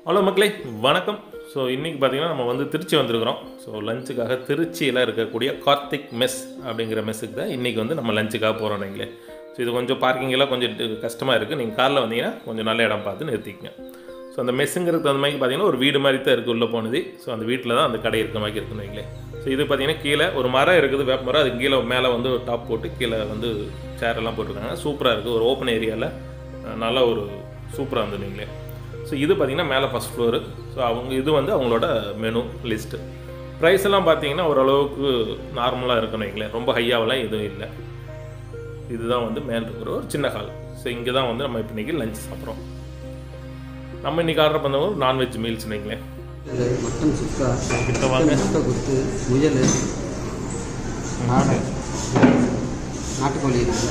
Hello மக்களே வணக்கம் so இன்றைக்கி பார்த்தீங்கன்னா நம்ம வந்து திருச்சி வந்திருக்கிறோம் ஸோ லஞ்சுக்காக திருச்சியில் இருக்கக்கூடிய கார்த்திக் மெஸ் அப்படிங்கிற மெஸ்ஸுக்கு தான் இன்றைக்கி வந்து நம்ம லஞ்சுக்காக போகிறோம் நீங்களே ஸோ இது கொஞ்சம் பார்க்கிங்கெல்லாம் கொஞ்சம் டி- கஷ்டமாக இருக்குது நீங்கள் காரில் வந்தீங்கன்னா கொஞ்சம் நல்ல இடம் பார்த்து நிறுத்திக்கங்க ஸோ அந்த மெஸ்ஸுங்கிறது தகுந்த மாதிரி பார்த்தீங்கன்னா ஒரு வீடு மாதிரி தான் இருக்குது உள்ளே போனது ஸோ அந்த வீட்டில் தான் அந்த கடை இருக்க மாதிரி இருக்குன்னு வைங்களே ஸோ இது பார்த்தீங்கன்னா கீழே ஒரு மரம் இருக்குது வேப்ப மரம் அது கீழே மேலே வந்து ஒரு டாப் போட்டு கீழே வந்து சேர் எல்லாம் போட்டிருக்காங்க சூப்பராக இருக்குது ஒரு ஓப்பன் ஏரியாவில் நல்ல ஒரு சூப்பராக இருந்தது நீங்களே ஸோ இது பார்த்தீங்கன்னா மேலே ஃபஸ்ட் ஃப்ளோரு ஸோ அவங்க இது வந்து அவங்களோட மெனு லிஸ்ட்டு ப்ரைஸ் எல்லாம் பார்த்தீங்கன்னா ஓரளவுக்கு நார்மலாக இருக்குன்னு வைங்களேன் ரொம்ப ஹையாவெல்லாம் எதுவும் இல்லை இதுதான் வந்து மேல் இருக்கிற ஒரு சின்ன ஹால் ஸோ இங்கே தான் வந்து நம்ம இப்போ இன்றைக்கி லஞ்ச் சாப்பிட்றோம் நம்ம இன்றைக்கி ஆர்டர் பண்ணவங்க நான்வெஜ் மீல்ஸ் வைங்களேன் இது மட்டன் சுக்கா கிட்ட வாங்க. முட்டை குத்து முயல் ஆடை நாட்டுக்கோழி இருக்குது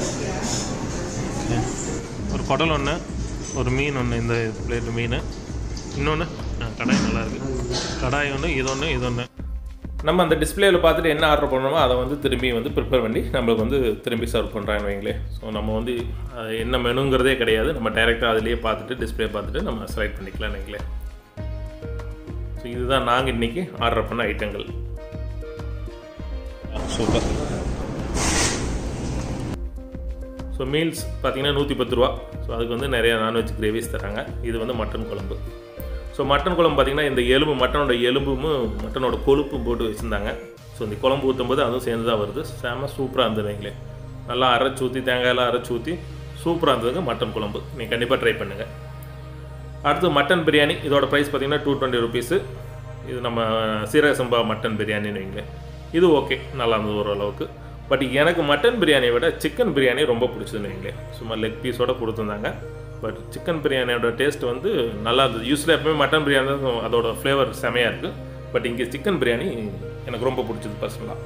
ஒரு குடல் ஒன்று ஒரு மீன் ஒன்று இந்த பிளேட் மீன் இன்னொன்று கடாய் நல்லா இருக்கு கடாய் ஒன்று இது ஒன்று இது ஒன்று நம்ம அந்த டிஸ்பிளேயில் பார்த்துட்டு என்ன ஆர்டர் பண்ணணுமோ அதை வந்து திரும்பி வந்து ப்ரிப்பேர் பண்ணி நம்மளுக்கு வந்து திரும்பி சர்வ் பண்ணுறாங்க வைங்களே ஸோ நம்ம வந்து அது என்ன மெனுங்கிறதே கிடையாது நம்ம டைரெக்டாக அதிலேயே பார்த்துட்டு டிஸ்பிளே பார்த்துட்டு நம்ம செலக்ட் பண்ணிக்கலாம் வைங்களே ஸோ இதுதான் நாங்கள் இன்றைக்கி ஆர்டர் பண்ண ஐட்டங்கள் சூப்பர் ஸோ மீல்ஸ் பார்த்தீங்கன்னா நூற்றி பத்து ரூபா ஸோ அதுக்கு வந்து நிறைய நான்வெஜ் கிரேவிஸ் தராங்க இது வந்து மட்டன் குழம்பு ஸோ மட்டன் குழம்பு பார்த்தீங்கன்னா இந்த எலும்பு மட்டனோட எலும்பும் மட்டனோட கொழுப்பும் போட்டு வச்சுருந்தாங்க ஸோ இந்த குழம்பு ஊற்றும் போது அதுவும் சேர்ந்து தான் வருது செம சூப்பராக இருந்தது வைங்களே நல்லா அரைச்சி ஊற்றி தேங்காயெல்லாம் அரைச்சி ஊற்றி சூப்பராக இருந்ததுங்க மட்டன் குழம்பு நீங்கள் கண்டிப்பாக ட்ரை பண்ணுங்கள் அடுத்து மட்டன் பிரியாணி இதோட ப்ரைஸ் பார்த்தீங்கன்னா டூ டுவெண்ட்டி ருபீஸு இது நம்ம சீரக சம்பா மட்டன் பிரியாணின்னு வைங்களேன் இது ஓகே நல்லா இருந்தது ஓரளவுக்கு பட் எனக்கு மட்டன் பிரியாணியை விட சிக்கன் பிரியாணி ரொம்ப பிடிச்சதுன்னு வைங்களேன் சும்மா லெக் பீஸோட கொடுத்துருந்தாங்க பட் சிக்கன் பிரியாணியோட டேஸ்ட் வந்து நல்லா இருந்தது யூஸ்வலாக எப்பவுமே மட்டன் பிரியாணி தான் அதோட ஃப்ளேவர் செமையாக இருக்குது பட் இங்கே சிக்கன் பிரியாணி எனக்கு ரொம்ப பிடிச்சது பர்சனலாக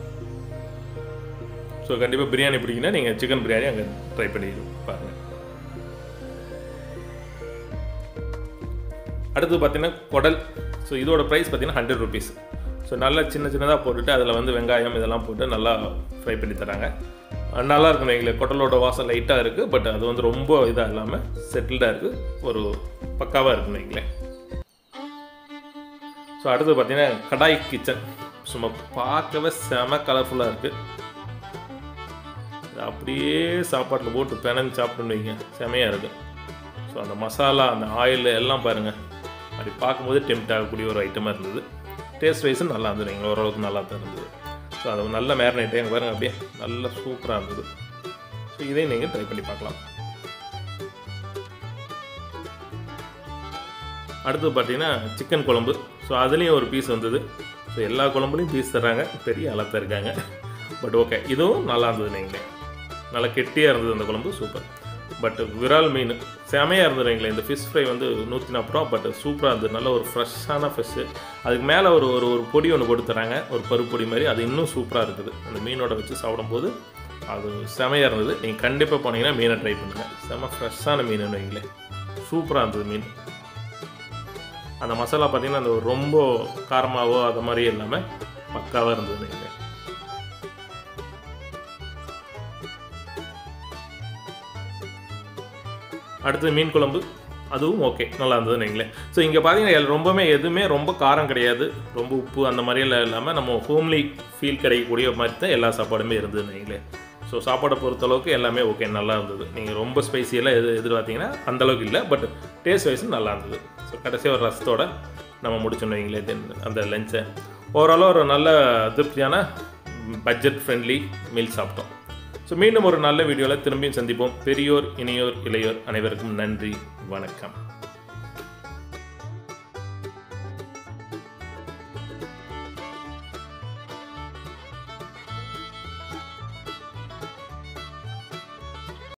ஸோ கண்டிப்பாக பிரியாணி பிடிக்குன்னா நீங்கள் சிக்கன் பிரியாணி அங்கே ட்ரை பண்ணி பாருங்கள் அடுத்து பார்த்தீங்கன்னா குடல் ஸோ இதோட ப்ரைஸ் பார்த்தீங்கன்னா ஹண்ட்ரட் ருபீஸ் ஸோ நல்லா சின்ன சின்னதாக போட்டுட்டு அதில் வந்து வெங்காயம் இதெல்லாம் போட்டு நல்லா ஃப்ரை பண்ணி தராங்க அஹ் நல்லா இருக்கும் எங்களுக்கு குடலோட வாசம் லைட்டாக இருக்குது பட் அது வந்து ரொம்ப இதாக இல்லாமல் செட்டில்டாக இருக்குது ஒரு பக்காவாக இருக்கும் வைங்களேன் ஸோ அடுத்து பார்த்தீங்கன்னா கடாய் கிச்சன் சும்மா பார்க்கவே செம கலர்ஃபுல்லாக இருக்குது இது அப்படியே சாப்பாட்டில் போட்டு பிணைஞ்சு சாப்பிட்டுன்னு வைங்க செமையாக இருக்குது ஸோ அந்த மசாலா அந்த ஆயில் எல்லாம் பாருங்கள் அப்படி பார்க்கும்போது டெம்ட் ஆகக்கூடிய ஒரு ஐட்டமாக இருந்தது டேஸ்ட் வைஸும் நல்லா இருந்தது எங்களுக்கு ஓரளவுக்கு நல்லா தான் இருந்தது ஸோ அது நல்ல மேரினேட் எங்கள் பாருங்கள் அப்படியே நல்ல சூப்பராக இருந்தது ஸோ இதையும் நீங்கள் ட்ரை பண்ணி பார்க்கலாம் அடுத்து பார்த்தீங்கன்னா சிக்கன் குழம்பு ஸோ அதுலேயும் ஒரு பீஸ் வந்தது ஸோ எல்லா குழம்புலையும் பீஸ் தர்றாங்க பெரிய அளத்தான் இருக்காங்க பட் ஓகே இதுவும் நல்லா இருந்தது நீங்களே நல்லா கெட்டியாக இருந்தது அந்த குழம்பு சூப்பர் பட் விரால் மீன் செமையாக இருந்தது எங்களை இந்த ஃபிஷ் ஃப்ரை வந்து நூற்றி நாற்பது ரூபா பட் சூப்பராக இருந்தது நல்ல ஒரு ஃப்ரெஷ்ஷான ஃபிஷ்ஷு அதுக்கு மேலே ஒரு ஒரு ஒரு பொடி ஒன்று போட்டு தராங்க ஒரு பருப்பு பொடி மாதிரி அது இன்னும் சூப்பராக இருக்குது அந்த மீனோட வச்சு சாப்பிடும்போது அது செமையாக இருந்தது நீங்கள் கண்டிப்பாக போனீங்கன்னா மீனை ட்ரை பண்ணுங்கள் செம ஃப்ரெஷ்ஷான மீன் வைங்களேன் சூப்பராக இருந்தது மீன் அந்த மசாலா பார்த்தீங்கன்னா அந்த ரொம்ப காரமாவோ அது மாதிரி இல்லாமல் பக்காவாக இருந்தது வைங்களேன் அடுத்து மீன் குழம்பு அதுவும் ஓகே நல்லா இருந்ததுன்னு வைங்களேன் ஸோ இங்கே பார்த்தீங்கன்னா எல் ரொம்பவுமே எதுவுமே ரொம்ப காரம் கிடையாது ரொம்ப உப்பு அந்த மாதிரியெல்லாம் இல்லாமல் நம்ம ஹோம்லி ஃபீல் கிடைக்கக்கூடிய மாதிரி தான் எல்லா சாப்பாடுமே இருந்ததுன்னு வைங்களேன் ஸோ சாப்பாடை பொறுத்தளவுக்கு எல்லாமே ஓகே நல்லா இருந்தது நீங்கள் ரொம்ப ஸ்பைசியெல்லாம் எது எதிர்பார்த்தீங்கன்னா அந்தளவுக்கு இல்லை பட் டேஸ்ட் வைஸும் நல்லா இருந்தது ஸோ கடைசியாக ஒரு ரசத்தோட நம்ம முடிச்சோன்னு வைங்களேன் தென் அந்த லஞ்சை ஓவராலாக ஒரு நல்ல திருப்தியான பட்ஜெட் ஃப்ரெண்ட்லி மீல் சாப்பிட்டோம் ஸோ மீண்டும் ஒரு நல்ல வீடியோவில் திரும்பியும் சந்திப்போம் பெரியோர் இணையோர் இளையோர் அனைவருக்கும் நன்றி வணக்கம்